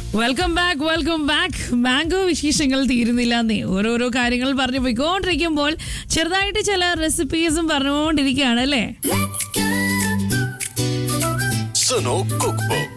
welcome back welcome back mango വിശേഷങ്ങൾ തീരുന്നില്ല എന്നേ ഓരോരോ കാര്യങ്ങൾ പറഞ്ഞു പോയിക്കൊണ്ടിരിക്കുമ്പോൾ ചെറുതായിട്ട് ചില റെസിപ്പീസും പറഞ്ഞുകൊണ്ടിരിക്കുകയാണ് അല്ലേ Suno cook book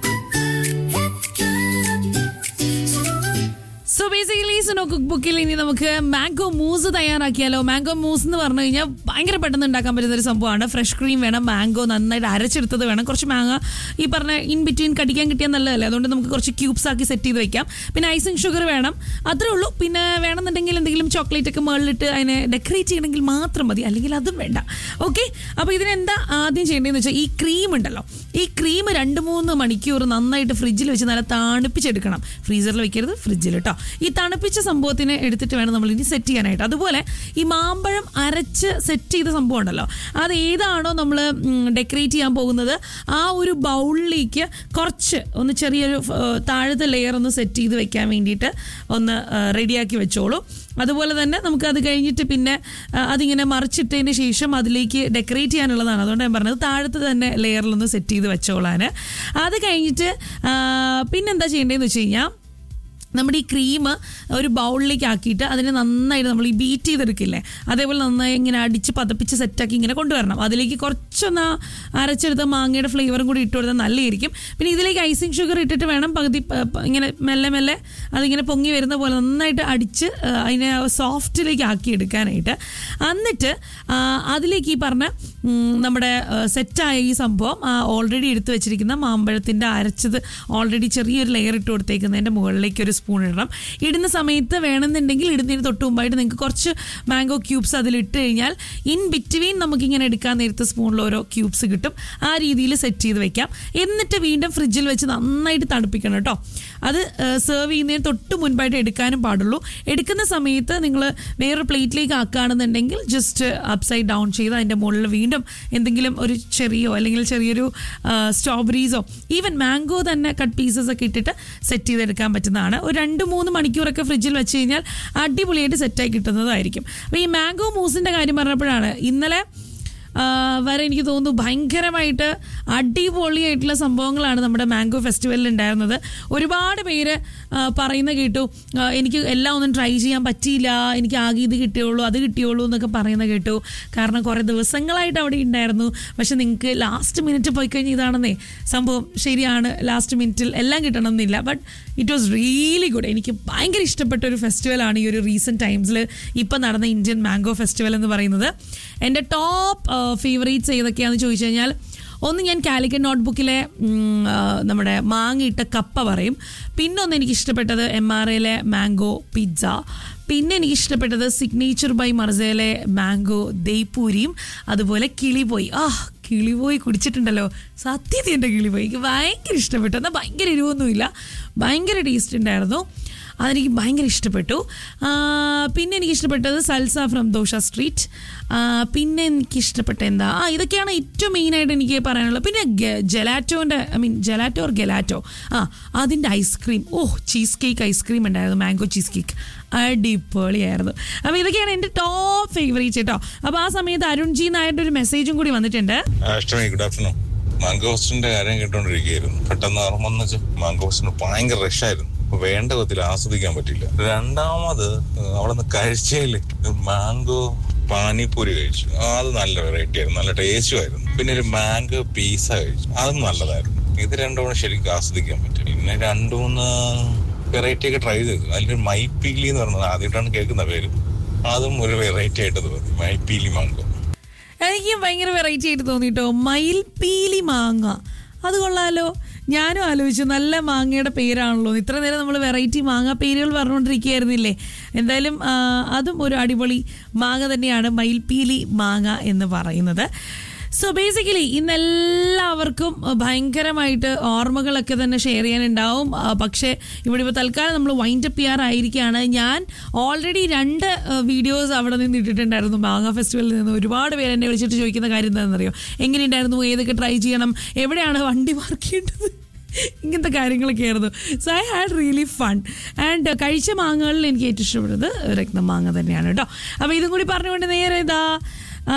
so basically Suno cook ബുക്കിൽ ഇനി നമുക്ക് മാംഗോ മൂസ് തയ്യാറാക്കിയാലോ മാംഗോ മൂസ് എന്ന് പറഞ്ഞു കഴിഞ്ഞാൽ ഭയങ്കര പെട്ടെന്ന് ഉണ്ടാക്കാൻ പറ്റുന്ന ഒരു സംഭവമാണ് ഫ്രഷ് ക്രീം വേണം മാംഗോ നന്നായിട്ട് അരച്ചെടുത്തത് വേണം കുറച്ച് മാങ്ങ ഈ പറഞ്ഞ ഇൻ ബിറ്റ്വീൻ കടിക്കാൻ കിട്ടിയാൽ നല്ലതല്ലേ അതുകൊണ്ട് നമുക്ക് കുറച്ച് ക്യൂബ്സ് ആക്കി സെറ്റ് ചെയ്ത് വെക്കാം പിന്നെ ഐസിങ് ഷുഗർ വേണം അത്രേ ഉള്ളൂ പിന്നെ വേണമെന്നുണ്ടെങ്കിൽ എന്തെങ്കിലും ചോക്ലേറ്റ് ഒക്കെ മുകളിലിട്ട് അതിനെ ഡെക്കറേറ്റ് ചെയ്യണമെങ്കിൽ മാത്രം മതി അല്ലെങ്കിൽ അതും വേണ്ട ഓക്കെ അപ്പോൾ ഇതിനെന്താ ആദ്യം ചെയ്യേണ്ടതെന്ന് വെച്ചാൽ ഈ ക്രീം ഉണ്ടല്ലോ ഈ ക്രീം രണ്ട് മൂന്ന് മണിക്കൂർ നന്നായിട്ട് ഫ്രിഡ്ജിൽ വെച്ച് നല്ല തണുപ്പിച്ചെടുക്കണം ഫ്രീസറിൽ വെക്കരുത് ഫ്രിഡ്ജിൽ കേട്ടോ ഈ തണുപ്പിച്ച സംഭവത്തിനെ എടുത്തിട്ട് വേണം നമ്മൾ ഇനി സെറ്റ് ചെയ്യാനായിട്ട് അതുപോലെ ഈ മാമ്പഴം അരച്ച് സെറ്റ് ചെയ്ത സംഭവം ഉണ്ടല്ലോ അത് ഏതാണോ നമ്മൾ ഡെക്കറേറ്റ് ചെയ്യാൻ പോകുന്നത് ആ ഒരു ബൗളിലേക്ക് കുറച്ച് ഒന്ന് ചെറിയൊരു ഏർ, താഴത്തെ ലെയർ ഒന്ന് സെറ്റ് ചെയ്ത് വെക്കാൻ വേണ്ടിയിട്ട് ഒന്ന് റെഡിയാക്കി വെച്ചോളൂ അതുപോലെ തന്നെ നമുക്ക് അത് കഴിഞ്ഞിട്ട് പിന്നെ ആ, അതിങ്ങനെ മറിച്ചിട്ടതിന് ശേഷം അതിലേക്ക് ഡെക്കറേറ്റ് ചെയ്യാനുള്ളതാണ് അതുകൊണ്ട് ഞാൻ പറഞ്ഞത് താഴത്ത് തന്നെ ലെയറിലൊന്ന് സെറ്റ് ചെയ്ത് വെച്ചോളാൻ അത് കഴിഞ്ഞിട്ട് ആ, പിന്നെന്താ ചെയ്യേണ്ടതെന്ന് വെച്ച് കഴിഞ്ഞാൽ നമ്മുടെ ഈ ക്രീം ഒരു ബൗളിലേക്ക് ആക്കിയിട്ട് അതിനെ നന്നായിട്ട് നമ്മൾ ഈ ബീറ്റ് ചെയ്തെടുക്കില്ലേ അതേപോലെ നന്നായി ഇങ്ങനെ അടിച്ച് പതപ്പിച്ച് സെറ്റാക്കി ഇങ്ങനെ കൊണ്ടുവരണം അതിലേക്ക് കുറച്ചൊന്ന് അരച്ചെടുത്ത മാങ്ങയുടെ ഫ്ലേവറും കൂടി ഇട്ട് കൊടുത്താൽ നല്ലതായിരിക്കും പിന്നെ ഇതിലേക്ക് ഐസിങ് ഷുഗർ ഇട്ടിട്ട് വേണം പകുതി പ- പ- ഇങ്ങനെ മെല്ലെ മെല്ലെ അതിങ്ങനെ പൊങ്ങി വരുന്ന പോലെ നന്നായിട്ട് അടിച്ച് ആ, അതിനെ സോഫ്റ്റിലേക്ക് ആക്കി എടുക്കാനായിട്ട് എന്നിട്ട് ആ, അതിലേക്ക് ഈ പറഞ്ഞ ഉം, നമ്മുടെ സെറ്റായ ഈ സംഭവം ഓൾറെഡി എടുത്തു വെച്ചിരിക്കുന്ന മാമ്പഴത്തിൻ്റെ അരച്ചത് ഓൾറെഡി ചെറിയൊരു ലെയർ ഇട്ട് കൊടുത്തേക്കുന്നതിൻ്റെ മുകളിലേക്ക് ഒരു സ്പൂൺ ഇടണം ഇടുന്ന സമയത്ത് വേണമെന്നുണ്ടെങ്കിൽ ഇടുന്നതിന് തൊട്ട് മുമ്പായിട്ട് നിങ്ങൾക്ക് കുറച്ച് മാംഗോ ക്യൂബ്സ് അതിൽ ഇട്ട് കഴിഞ്ഞാൽ ഇൻ ബിറ്റ്വീൻ നമുക്കിങ്ങനെ എടുക്കാൻ നേരത്തെ സ്പൂണിൽ ഓരോ ക്യൂബ്സ് കിട്ടും ആ രീതിയിൽ സെറ്റ് ചെയ്ത് വെക്കാം എന്നിട്ട് വീണ്ടും ഫ്രിഡ്ജിൽ വെച്ച് നന്നായിട്ട് തണുപ്പിക്കണം കേട്ടോ അത് സെർവ് ചെയ്യുന്നതിന് തൊട്ട് മുൻപായിട്ട് എടുക്കാനും പാടുള്ളൂ എടുക്കുന്ന സമയത്ത് നിങ്ങൾ വേറൊരു പ്ലേറ്റിലേക്ക് ആക്കുകയാണെന്നുണ്ടെങ്കിൽ ജസ്റ്റ് അപ്സൈഡ് ഡൗൺ ചെയ്ത് അതിൻ്റെ മുകളിൽ വീണ്ടും എന്തെങ്കിലും ഒരു ചെറിയോ അല്ലെങ്കിൽ ചെറിയൊരു സ്ട്രോബെറീസോ ഈവൻ മാംഗോ തന്നെ കട്ട് പീസസ് ഒക്കെ ഇട്ടിട്ട് സെറ്റ് ചെയ്തെടുക്കാൻ പറ്റുന്നതാണ് ഒരു രണ്ട് മൂന്ന് മണിക്കൂറൊക്കെ ഫ്രിഡ്ജിൽ വെച്ച് കഴിഞ്ഞാൽ അടിപൊളിയായിട്ട് സെറ്റായി കിട്ടുന്നതായിരിക്കും അപ്പോൾ ഈ മാംഗോ മൂസിൻ്റെ കാര്യം പറഞ്ഞപ്പോഴാണ് ഇന്നലെ ആ, വരെ എനിക്ക് തോന്നുന്നു ഭയങ്കരമായിട്ട് അടിപൊളിയായിട്ടുള്ള സംഭവങ്ങളാണ് നമ്മുടെ മാംഗോ ഫെസ്റ്റിവലിൽ ഉണ്ടായിരുന്നത് ഒരുപാട് പേര് ആ, പറയുന്ന കേട്ടു ആ, എനിക്ക് എല്ലാം ഒന്നും ട്രൈ ചെയ്യാൻ പറ്റിയില്ല എനിക്ക് ആകെ ഇത് കിട്ടിയുള്ളൂ അത് കിട്ടിയുള്ളൂ എന്നൊക്കെ പറയുന്ന കേട്ടു കാരണം കുറേ ദിവസങ്ങളായിട്ട് അവിടെ ഉണ്ടായിരുന്നു പക്ഷെ നിങ്ങൾക്ക് ലാസ്റ്റ് മിനിറ്റ് പോയി കഴിഞ്ഞാൽ ഇതാണെന്നേ സംഭവം ശരിയാണ് ലാസ്റ്റ് മിനിറ്റിൽ എല്ലാം കിട്ടണം എന്നില്ല but it was really good എനിക്ക് ഭയങ്കര ഇഷ്ടപ്പെട്ട ഒരു ഫെസ്റ്റിവലാണ് ഈ ഒരു റീസെൻറ്റ് ടൈംസിൽ ഇപ്പം നടന്ന ഇന്ത്യൻ മാംഗോ ഫെസ്റ്റിവൽ എന്ന് പറയുന്നത് എൻ്റെ ടോപ്പ് ഫേവറേറ്റ്സ് ഏതൊക്കെയാണെന്ന് ചോദിച്ചു കഴിഞ്ഞാൽ ഒന്ന് ഞാൻ കാലിക്കറ്റ് നോട്ട്ബുക്കിലെ ഉം, ആ, നമ്മുടെ മാങ്ങിയിട്ട കപ്പ പറയും പിന്നെ ഒന്ന് എനിക്ക് ഇഷ്ടപ്പെട്ടത് എം ആർ എയിലെ മാംഗോ പിസ്സ പിന്നെ എനിക്ക് ഇഷ്ടപ്പെട്ടത് സിഗ്നേച്ചർ ബൈ മർസയിലെ മാംഗോ ദൈപ്പൂരിയും അതുപോലെ കിളിപോയി ആ കിളിപോയി കുടിച്ചിട്ടുണ്ടല്ലോ സത്യത്തിൽ എൻ്റെ കിളിപോയി എനിക്ക് ഭയങ്കര ഇഷ്ടപ്പെട്ടു എന്നാൽ ഭയങ്കര എരിവൊന്നുമില്ല ഭയങ്കര ടേസ്റ്റ് ഉണ്ടായിരുന്നു അതെനിക്ക് ഭയങ്കര ഇഷ്ടപ്പെട്ടു ആ, പിന്നെ എനിക്ക് ഇഷ്ടപ്പെട്ടത് സൽസ ഫ്രം ദോഷ സ്ട്രീറ്റ് ആ, പിന്നെ എനിക്ക് ഇഷ്ടപ്പെട്ട എന്താ ആ ഇതൊക്കെയാണ് ഏറ്റവും മെയിനായിട്ട് എനിക്ക് പറയാനുള്ളത് പിന്നെ ജെലാറ്റോൻ്റെ I mean gelato or gelato ആ അതിൻ്റെ ice cream oh cheesecake ice cream ഉണ്ടായിരുന്നു മാംഗോ ചീസ് കേക്ക് അടിപൊളിയായിരുന്നു അപ്പോൾ ഇതൊക്കെയാണ് എൻ്റെ ടോപ്പ് ഫേവറേറ്റ് കേട്ടോ അപ്പോൾ ആ സമയത്ത് അരുൺജി നായരുടെ ഒരു മെസ്സേജും കൂടി വന്നിട്ടുണ്ട് അഷ്ടമി ഗുഡ് ആഫ്റ്റർനൂൺ മാംഗോസ്റ്റിന്റെ കാര്യം കേട്ടോണ്ടിരിക്കുകയായിരുന്നു പെട്ടെന്ന് ഓർമ്മ വന്ന് വെച്ചാൽ മാംഗോസ്റ്റിന് ഭയങ്കര റഷായിരുന്നു അപ്പൊ വേണ്ട വിധത്തിൽ ആസ്വദിക്കാൻ പറ്റില്ല രണ്ടാമത് അവിടെ നിന്ന് കഴിച്ചതില് മാംഗോ പാനിപ്പൂരി കഴിച്ചു അത് നല്ല വെറൈറ്റി ആയിരുന്നു നല്ല ടേസ്റ്റും ആയിരുന്നു പിന്നെ ഒരു മാംഗോ പീസ കഴിച്ചു അതും നല്ലതായിരുന്നു ഇത് രണ്ടും കൂടെ ശരിക്കും ആസ്വദിക്കാൻ പറ്റും പിന്നെ രണ്ടു മൂന്ന് വെറൈറ്റി ഒക്കെ ട്രൈ ചെയ്തു അതിലൊരു മൈപ്പീലി എന്ന് പറഞ്ഞത് ആദ്യമായിട്ടാണ് കേൾക്കുന്ന പേര് അതും ഒരു വെറൈറ്റി ആയിട്ട് തോന്നി മൈപ്പീലി മാംഗോ എനിക്ക് ഭയങ്കര വെറൈറ്റി ആയിട്ട് തോന്നിട്ടോ മയിൽപീലി മാങ്ങ അത് കൊള്ളാലോ ഞാനും ആലോചിച്ചു നല്ല മാങ്ങയുടെ പേരാണല്ലോ ഇത്ര നേരം നമ്മൾ വെറൈറ്റി മാങ്ങ പേരുകൾ പറഞ്ഞുകൊണ്ടിരിക്കുകയായിരുന്നില്ലേ എന്തായാലും ആ, അതും ഒരു അടിപൊളി മാങ്ങ തന്നെയാണ് മയിൽപീലി മാങ്ങ എന്ന് പറയുന്നത് സോ ബേസിക്കലി ഇന്ന് എല്ലാവർക്കും ഭയങ്കരമായിട്ട് ഓർമ്മകളൊക്കെ തന്നെ ഷെയർ ചെയ്യാനുണ്ടാവും ആ, പക്ഷേ ഇവിടെ ഇപ്പോൾ തൽക്കാലം നമ്മൾ വൈൻഡ് അപ്പ് ചെയ്യാറായിരിക്കുകയാണ് ഞാൻ ഓൾറെഡി രണ്ട് വീഡിയോസ് അവിടെ നിന്ന് ഇട്ടിട്ടുണ്ടായിരുന്നു മാങ്ങ ഫെസ്റ്റിവലിൽ നിന്ന് ഒരുപാട് പേര് എന്നെ വിളിച്ചിട്ട് ചോദിക്കുന്ന കാര്യം എന്താണെന്നറിയോ എങ്ങനെയുണ്ടായിരുന്നു ഏതൊക്കെ ട്രൈ ചെയ്യണം എവിടെയാണ് വണ്ടി പാർക്ക് ചെയ്യേണ്ടത് ഇങ്ങനത്തെ കാര്യങ്ങളൊക്കെ ആയിരുന്നു so I had really fun and കഴിച്ച മാങ്ങകളിൽ എനിക്ക് ഏറ്റവും ഇഷ്ടപ്പെട്ടത് രക്തം മാങ്ങ തന്നെയാണ് കേട്ടോ അപ്പോൾ ഇതും കൂടി പറഞ്ഞുകൊണ്ട് നേരെ ഇതാ ആ,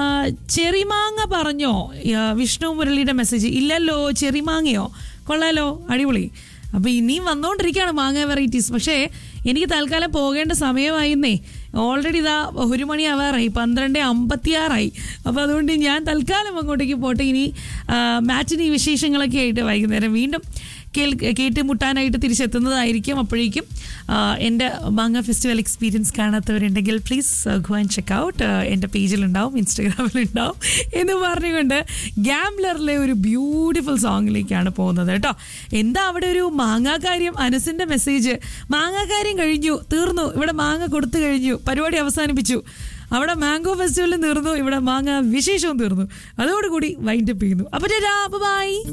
ചെറിമാങ്ങ പറഞ്ഞോ ആ, വിഷ്ണു മുരളിയുടെ മെസ്സേജ് ഇല്ലല്ലോ ചെറിമാങ്ങയോ കൊള്ളാലോ അടിപൊളി അപ്പോൾ ഇനിയും വന്നുകൊണ്ടിരിക്കുകയാണ് മാങ്ങ വെറൈറ്റീസ് പക്ഷേ എനിക്ക് തൽക്കാലം പോകേണ്ട സമയമായിരുന്നേ ഓൾറെഡി ഇതാ ഒരു മണി ആവാറായി പന്ത്രണ്ട് അമ്പത്തിയാറായി അപ്പോൾ അതുകൊണ്ട് ഞാൻ തൽക്കാലം അങ്ങോട്ടേക്ക് പോട്ടെ ഇനി മാറ്റിനി വിശേഷങ്ങളൊക്കെ ആയിട്ട് വൈകുന്നേരം വീണ്ടും കേൾ കേട്ടുമുട്ടാനായിട്ട് തിരിച്ചെത്തുന്നതായിരിക്കും അപ്പോഴേക്കും ആ, എൻ്റെ മാങ്ങ ഫെസ്റ്റിവൽ എക്സ്പീരിയൻസ് കാണാത്തവരുണ്ടെങ്കിൽ please go and check out എൻ്റെ പേജിലുണ്ടാവും ഇൻസ്റ്റഗ്രാമിലുണ്ടാവും എന്ന് പറഞ്ഞുകൊണ്ട് ഗാംബ്ലറിലെ ഒരു ബ്യൂട്ടിഫുൾ സോങ്ങിലേക്കാണ് പോകുന്നത് കേട്ടോ എന്താ അവിടെ ഒരു മാങ്ങാകാര്യം അനസിൻ്റെ മെസ്സേജ് മാങ്ങാകാര്യം കഴിഞ്ഞു തീർന്നു ഇവിടെ മാങ്ങ കൊടുത്തു കഴിഞ്ഞു പരിപാടി അവസാനിപ്പിച്ചു അവിടെ മാംഗോ ഫെസ്റ്റിവലും തീർന്നു ഇവിടെ മാങ്ങ വിശേഷവും തീർന്നു അതോടുകൂടി വൈൻഡപ്പ് ചെയ്യുന്നു അപ്പോൾ ബൈ